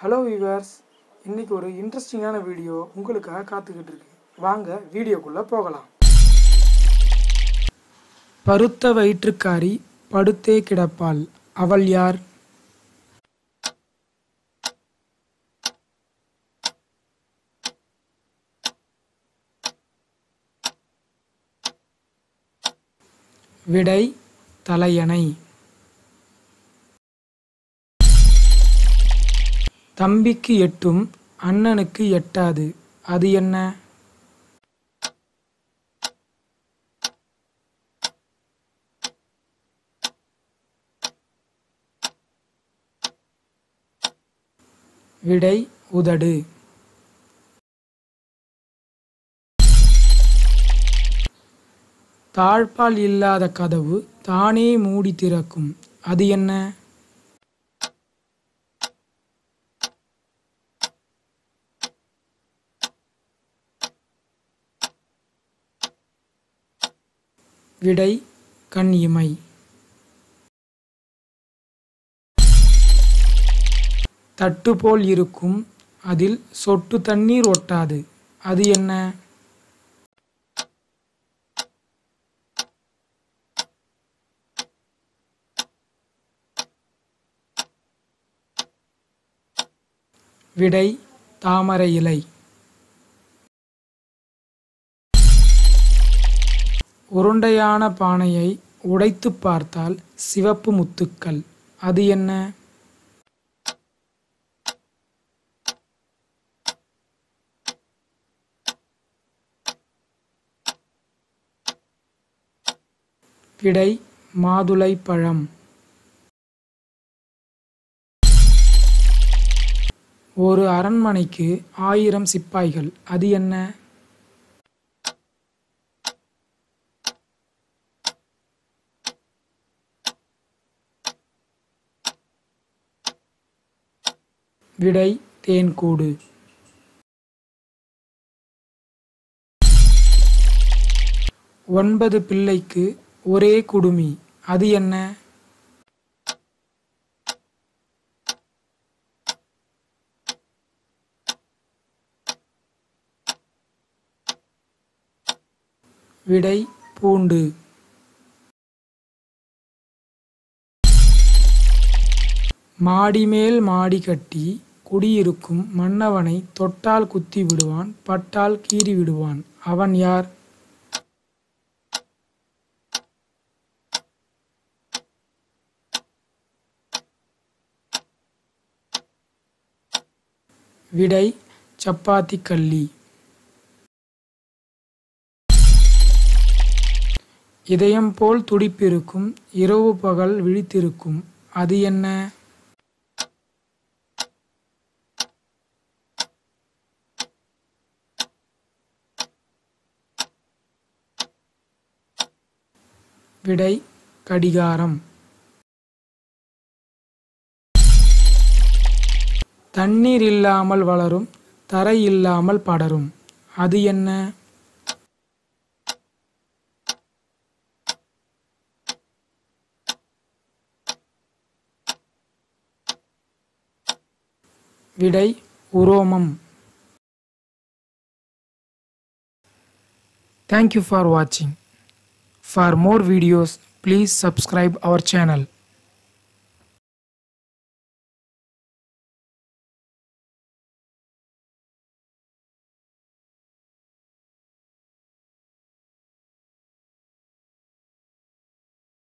Hello viewers இன்னைக்கு ஒரு இன்ட்ரெஸ்டிங்கான வீடியோ உங்களுக்காக காத்துக்கிட்டு இருக்கு வாங்க வீடியோக்குள்ளே போகலாம் பருத்த வயிற்றுக்காரி படுத்தே கிடப்பாள் அவள் யார் விடை தலையணை தம்பிக்கு எட்டும் அண்ணனுக்கு எட்டாது அது என்ன விடை உதடு தாழ்பால் இல்லாத கதவு தானே மூடி திறக்கும் அது என்ன விடை கண் இமை தட்டு போல் இருக்கும் அதில் சொட்டு தண்ணீர் ஒட்டாது அது என்ன விடை தாமரை இலை உருண்டையான பானையை உடைத்துப் பார்த்தால் சிவப்பு முத்துக்கள் அது என்ன விடை மாதுளை பழம் ஒரு அரண்மனைக்கு ஆயிரம் சிப்பாய்கள் அது என்ன விடை தேன்கூடு ஒன்பது பிள்ளைக்கு ஒரே குடுமி அது என்ன விடை பூண்டு மாடி மேல் மாடி கட்டி குடியிருக்கும் மன்னவனை தொட்டால் குத்தி விடுவான் பட்டால் கீறி விடுவான் அவன் யார் விடை சப்பாத்தி கள்ளி இதயம் போல் துடிப்பிருக்கும் இரவு பகல் விழித்திருக்கும் அது என்ன விடை கடிகாரம் தண்ணீர் இல்லாமல் வளரும் தரை இல்லாமல் படரும் அது என்ன விடை உரோமம் Thank you for watching. For more videos, please subscribe our channel.